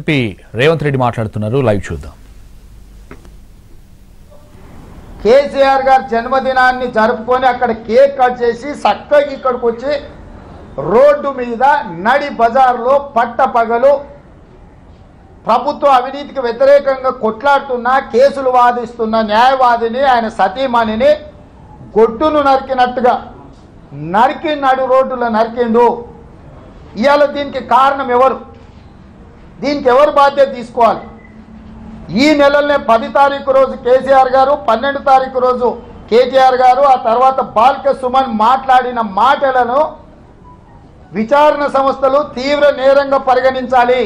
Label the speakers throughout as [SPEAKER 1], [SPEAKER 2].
[SPEAKER 1] MP Revanth Reddy మాట్లాడుతున్నారు live చూద్దాం
[SPEAKER 2] కేసీఆర్ గారి జన్మదినాన్ని జరుపుకొని అక్కడ కేక్ కట్ చేసి చక్కగా ఇక్కడికి వచ్చి రోడ్డు మీద నడి బజార్లో పట్ట పగలు ప్రభుత్వ అవినీతికి వ్యతిరేకంగా కొట్లాడుతున్న కేసులు వాదిస్తున్న న్యాయవాదిని ఆయన సతీమణిని గొడ్డును నరికినట్టుగా నరికి నడు రోడ్డులో నరికిండు ఇవాళ దీనికి కారణం ఎవరు దీనికి ఎవరు బాధ్యత తీసుకోవాలి ఈ నెలలోనే పది తారీఖు రోజు కేసీఆర్ గారు పన్నెండు తారీఖు రోజు కేటీఆర్ గారు ఆ తర్వాత బాల్క సుమన్ మాట్లాడిన మాటలను విచారణ సంస్థలు తీవ్ర నేరంగా పరిగణించాలి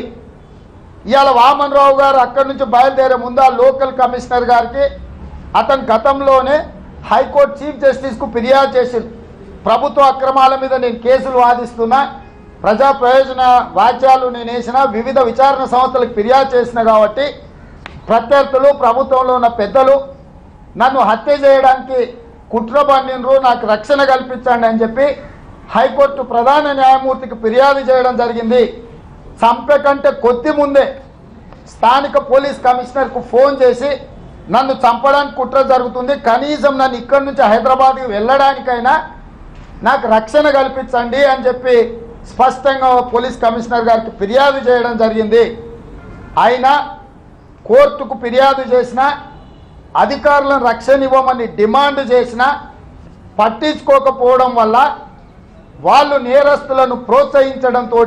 [SPEAKER 2] ఇవాళ వామన్ రావు గారు అక్కడి నుంచి బయలుదేరే ముందు ఆ లోకల్ కమిషనర్ గారికి అతను గతంలోనే హైకోర్టు చీఫ్ జస్టిస్కు ఫిర్యాదు చేసింది ప్రభుత్వ అక్రమాల మీద నేను కేసులు వాదిస్తున్నా ప్రజా ప్రయోజన వాచ్యాలు నేను వేసిన వివిధ విచారణ సంస్థలకు ఫిర్యాదు చేసిన కాబట్టి ప్రత్యర్థులు ప్రభుత్వంలో ఉన్న పెద్దలు నన్ను హత్య చేయడానికి కుట్ర పన్నిండ్రు నాకు రక్షణ కల్పించండి అని చెప్పి హైకోర్టు ప్రధాన న్యాయమూర్తికి ఫిర్యాదు చేయడం జరిగింది చంపే కంటే కొద్ది ముందే స్థానిక పోలీస్ కమిషనర్కు ఫోన్ చేసి నన్ను చంపడానికి కుట్ర జరుగుతుంది కనీసం నన్ను ఇక్కడి నుంచి హైదరాబాద్కి వెళ్ళడానికైనా నాకు రక్షణ కల్పించండి అని చెప్పి స్పష్టంగా పోలీస్ కమిషనర్ గారికి ఫిర్యాదు చేయడం జరిగింది అయినా కోర్టుకు ఫిర్యాదు చేసిన అధికారులను రక్షణ ఇవ్వమని డిమాండ్ చేసిన పట్టించుకోకపోవడం వల్ల వాళ్ళు నేరస్తులను ప్రోత్సహించడంతో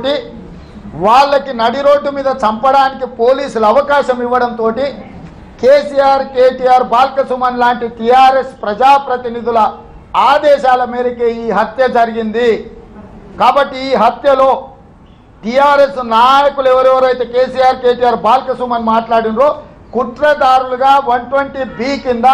[SPEAKER 2] వాళ్ళకి నడి రోడ్డు మీద చంపడానికి పోలీసులు అవకాశం ఇవ్వడంతో కేసీఆర్ కేటీఆర్ బాల్కసుమన్ లాంటి టీఆర్ఎస్ ప్రజాప్రతినిధుల ఆదేశాల మేరకే ఈ హత్య జరిగింది కాబట్టి ఈ హత్యలో టిఆర్ఎస్ నాయకులు ఎవరెవరైతే కేసీఆర్ కేటీఆర్ బాల్కసుమన్ మాట్లాడినరో కుట్రదారులుగా వన్ ట్వంటీ బి కింద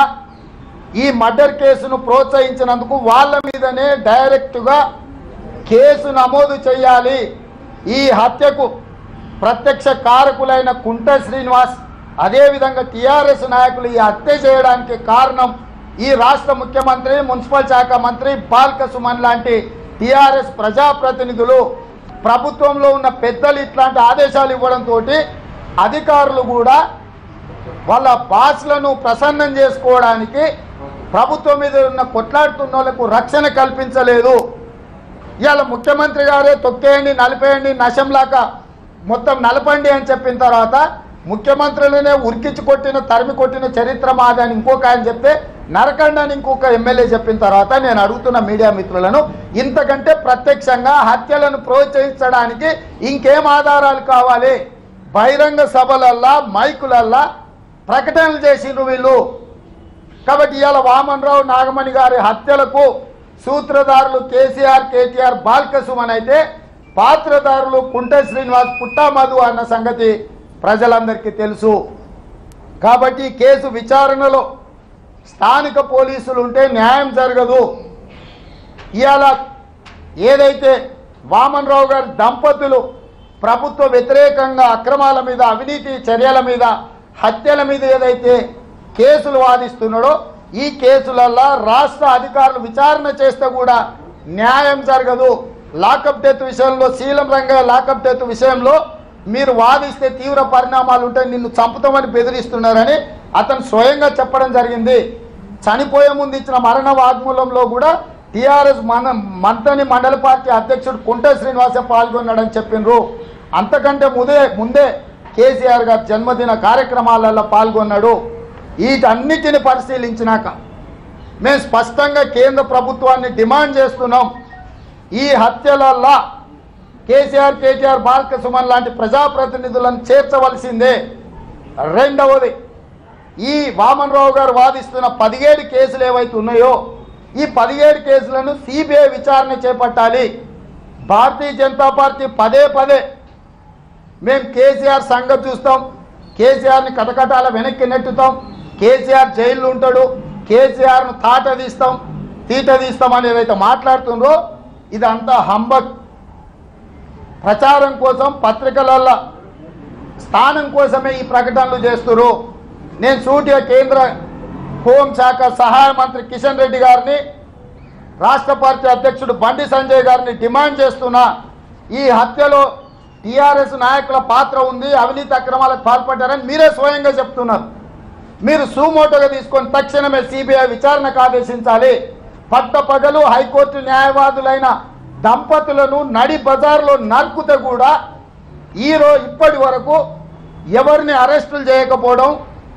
[SPEAKER 2] ఈ మర్డర్ కేసును ప్రోత్సహించినందుకు వాళ్ళ మీదనే డైరెక్ట్గా కేసు నమోదు చేయాలి ఈ హత్యకు ప్రత్యక్ష కారకులైన కుంట శ్రీనివాస్ అదేవిధంగా టీఆర్ఎస్ నాయకులు ఈ హత్య చేయడానికి కారణం ఈ రాష్ట్ర ముఖ్యమంత్రి మున్సిపల్ శాఖ మంత్రి బాల్క సుమన్ లాంటి టీఆర్ఎస్ ప్రజాప్రతినిధులు ప్రభుత్వంలో ఉన్న పెద్దలు ఇట్లాంటి ఆదేశాలు ఇవ్వడంతో అధికారులు కూడా వాళ్ళ బాస్లను ప్రసన్నం చేసుకోవడానికి ప్రభుత్వం మీద ఉన్న కొట్లాడుతున్న వాళ్ళకు రక్షణ కల్పించలేదు ఇవాళ ముఖ్యమంత్రి గారే తొక్కేయండి నలిపేయండి నశంలాగా మొత్తం నలపండి అని చెప్పిన తర్వాత ముఖ్యమంత్రులనే ఉరికించి కొట్టిన తరిమి కొట్టిన చరిత్ర మాదని ఇంకొక ఆయన చెప్తే నరకండి అని ఇంకొక ఎమ్మెల్యే చెప్పిన తర్వాత నేను అడుగుతున్న మీడియా మిత్రులను ఇంతకంటే ప్రత్యక్షంగా హత్యలను ప్రోత్సహించడానికి ఇంకేం ఆధారాలు కావాలి బహిరంగ సభలల్లా మైకులల్లా ప్రకటనలు చేసిండ్రు వీళ్ళు కాబట్టి ఇవాళ వామన్రావు నాగమణి గారి హత్యలకు సూత్రధారులు కేసీఆర్ కేటీఆర్ బాల్కసుమన్ అయితే పాత్రధారులు కుంట శ్రీనివాస్ పుట్టా మధు అన్న సంగతి ప్రజలందరికీ తెలుసు కాబట్టి ఈ కేసు విచారణలో స్థానిక పోలీసులు ఉంటే న్యాయం జరగదు ఇవాళ ఏదైతే వామన్ రావు గారి దంపతులు ప్రభుత్వ వ్యతిరేకంగా అక్రమాల మీద అవినీతి చర్యల మీద హత్యల మీద ఏదైతే కేసులు వాదిస్తున్నాడో ఈ కేసులల్లో రాష్ట్ర అధికారులు విచారణ చేస్తే కూడా న్యాయం జరగదు లాకప్ డెత్ విషయంలో శీలం రంగ లాకప్ డెత్ విషయంలో మీరు వాదిస్తే తీవ్ర పరిణామాలు ఉంటాయి నిన్ను చంపుతామని బెదిరిస్తున్నారని అతను స్వయంగా చెప్పడం జరిగింది చనిపోయే ముందు ఇచ్చిన మరణ వాగ్మూలంలో కూడా టీఆర్ఎస్ మన మంత్రని మండల పార్టీ అధ్యక్షుడు కుంట శ్రీనివాసే పాల్గొన్నాడని చెప్పిండ్రు అంతకంటే ముందే ముందే కేసీఆర్ గారి జన్మదిన కార్యక్రమాలలో పాల్గొన్నాడు వీటన్నిటిని పరిశీలించినాక మేము స్పష్టంగా కేంద్ర ప్రభుత్వాన్ని డిమాండ్ చేస్తున్నాం ఈ హత్యలల్లా కేసీఆర్ కేటీఆర్ బాల్క సుమన్ లాంటి ప్రజాప్రతినిధులను చేర్చవలసిందే రెండవది ఈ వామన్ రావు గారు వాదిస్తున్న పదిహేడు కేసులు ఏవైతే ఉన్నాయో ఈ పదిహేడు కేసులను సిబిఐ విచారణ చేపట్టాలి భారతీయ జనతా పార్టీ పదే పదే మేము కేసీఆర్ సంగతి చూస్తాం కేసీఆర్ని కటకటాల వెనక్కి నెట్టుతాం కేసీఆర్ జైల్లో ఉంటాడు కేసీఆర్ను తాట తీస్తాం తీట తీస్తాం అని ఏదైతే మాట్లాడుతుండ్రో ఇదంతా హంబక్ ప్రచారం కోసం పత్రికలలో స్థానం కోసమే ఈ ప్రకటనలు చేస్తున్నారు నేను సూటిగా కేంద్ర హోంశాఖ సహాయ మంత్రి కిషన్ రెడ్డి గారిని రాష్ట్ర పార్టీ అధ్యక్షుడు బండి సంజయ్ గారిని డిమాండ్ చేస్తున్నా ఈ హత్యలో టీఆర్ఎస్ నాయకుల పాత్ర ఉంది అవినీతి అక్రమాలకు పాల్పడ్డారని మీరే స్వయంగా చెప్తున్నారు మీరు సూమోటోగా తీసుకొని తక్షణమే సిబిఐ విచారణకు ఆదేశించాలి పట్టపగలు హైకోర్టు న్యాయవాదులైన దంపతులను నడి బజార్లో నరుకుతే కూడా ఈరో ఇప్పటి వరకు ఎవరిని అరెస్టులు చేయకపోవడం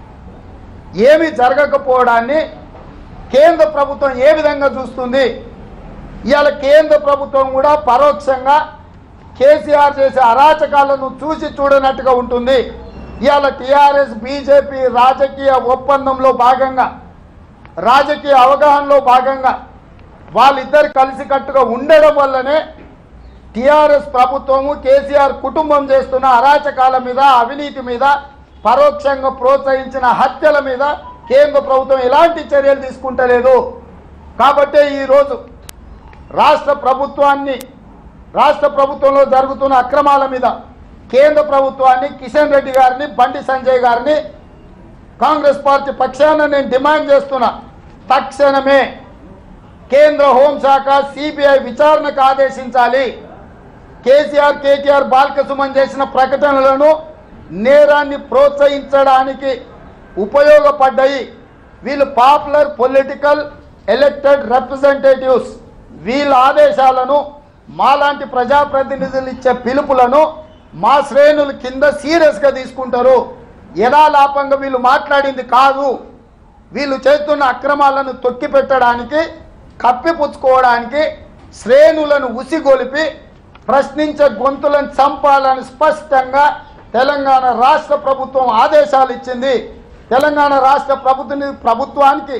[SPEAKER 2] ఏమీ జరగకపోవడాన్ని కేంద్ర ప్రభుత్వం ఏ విధంగా చూస్తుంది ఇవాళ కేంద్ర ప్రభుత్వం కూడా పరోక్షంగా కేసీఆర్ చేసే అరాచకాలను చూసి చూడనట్టుగా ఉంటుంది ఇవాళ టీఆర్ఎస్ బీజేపీ రాజకీయ ఒప్పందంలో భాగంగా రాజకీయ అవగాహనలో భాగంగా వాళ్ళిద్దరు కలిసికట్టుగా ఉండడం వల్లనే టీఆర్ఎస్ ప్రభుత్వము కేసీఆర్ కుటుంబం చేస్తున్న అరాచకాల మీద అవినీతి మీద పరోక్షంగా ప్రోత్సహించిన హత్యల మీద కేంద్ర ప్రభుత్వం ఎలాంటి చర్యలు తీసుకుంటలేదు కాబట్టే ఈరోజు రాష్ట్ర ప్రభుత్వాన్ని రాష్ట్ర ప్రభుత్వంలో జరుగుతున్న అక్రమాల మీద కేంద్ర ప్రభుత్వాన్ని కిషన్ రెడ్డి గారిని బండి సంజయ్ గారిని కాంగ్రెస్ పార్టీ పక్షాన నేను డిమాండ్ చేస్తున్నా తక్షణమే కేంద్ర హోంశాఖ సిబిఐ విచారణకు ఆదేశించాలి కేసీఆర్ కేటీఆర్ బాల్కసుమన్ చేసిన ప్రకటనలను నేరాన్ని ప్రోత్సహించడానికి ఉపయోగపడ్డాయి వీళ్ళు పాపులర్ పొలిటికల్ ఎలక్టెడ్ రిప్రజెంటేటివ్స్ వీళ్ళ ఆదేశాలను మాలాంటి ప్రజాప్రతినిధులు ఇచ్చే పిలుపులను మా శ్రేణులు కింద సీరియస్గా తీసుకుంటారు యథాలాపంగా వీళ్ళు మాట్లాడింది కాదు వీళ్ళు చేస్తున్న అక్రమాలను తొక్కిపెట్టడానికి కప్పిపుచ్చుకోవడానికి శ్రేణులను ఉసిగొలిపి ప్రశ్నించే గొంతులను చంపాలని స్పష్టంగా తెలంగాణ రాష్ట్ర ప్రభుత్వం ఆదేశాలు ఇచ్చింది తెలంగాణ రాష్ట్ర ప్రభుత్వ ప్రభుత్వానికి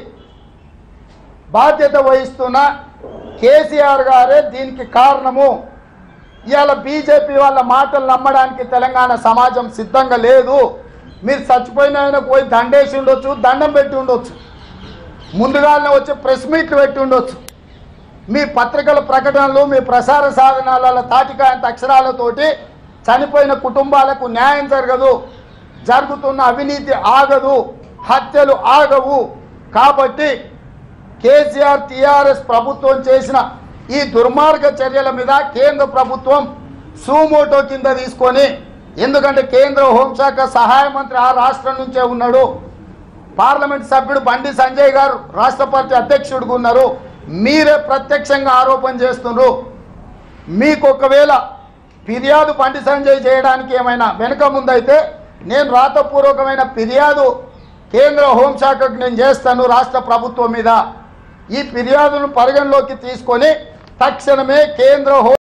[SPEAKER 2] బాధ్యత వహిస్తున్న కేసీఆర్ గారే దీనికి కారణము ఇవాళ బీజేపీ వాళ్ళ మాటలు నమ్మడానికి తెలంగాణ సమాజం సిద్ధంగా లేదు మీరు చచ్చిపోయిన ఆయనకు పోయి దండేసి ఉండొచ్చు దండం పెట్టి ఉండొచ్చు ముందుగానే వచ్చి ప్రెస్ మీట్లు పెట్టి ఉండొచ్చు మీ పత్రికల ప్రకటనలు మీ ప్రసార సాధనాల తాటికాయంత అక్షరాలతోటి చనిపోయిన కుటుంబాలకు న్యాయం జరగదు జరుగుతున్న అవినీతి ఆగదు హత్యలు ఆగవు కాబట్టి కేసీఆర్ టీఆర్ఎస్ ప్రభుత్వం చేసిన ఈ దుర్మార్గ చర్యల మీద కేంద్ర ప్రభుత్వం సూమోటో కింద తీసుకొని ఎందుకంటే కేంద్ర హోంశాఖ సహాయ మంత్రి ఆ రాష్ట్రం నుంచే ఉన్నాడు పార్లమెంట్ సభ్యుడు బండి సంజయ్ గారు రాష్ట్ర పార్టీ అధ్యక్షుడిగా ఉన్నారు మీరే ప్రత్యక్షంగా ఆరోపణ చేస్తున్నారు మీకు ఒకవేళ ఫిర్యాదు బండి సంజయ్ చేయడానికి ఏమైనా వెనుక ముందైతే నేను రాతపూర్వకమైన ఫిర్యాదు కేంద్ర హోంశాఖకు నేను చేస్తాను రాష్ట్ర ప్రభుత్వం మీద ఈ ఫిర్యాదును పరిగణలోకి తీసుకొని తక్షణమే కేంద్ర హోం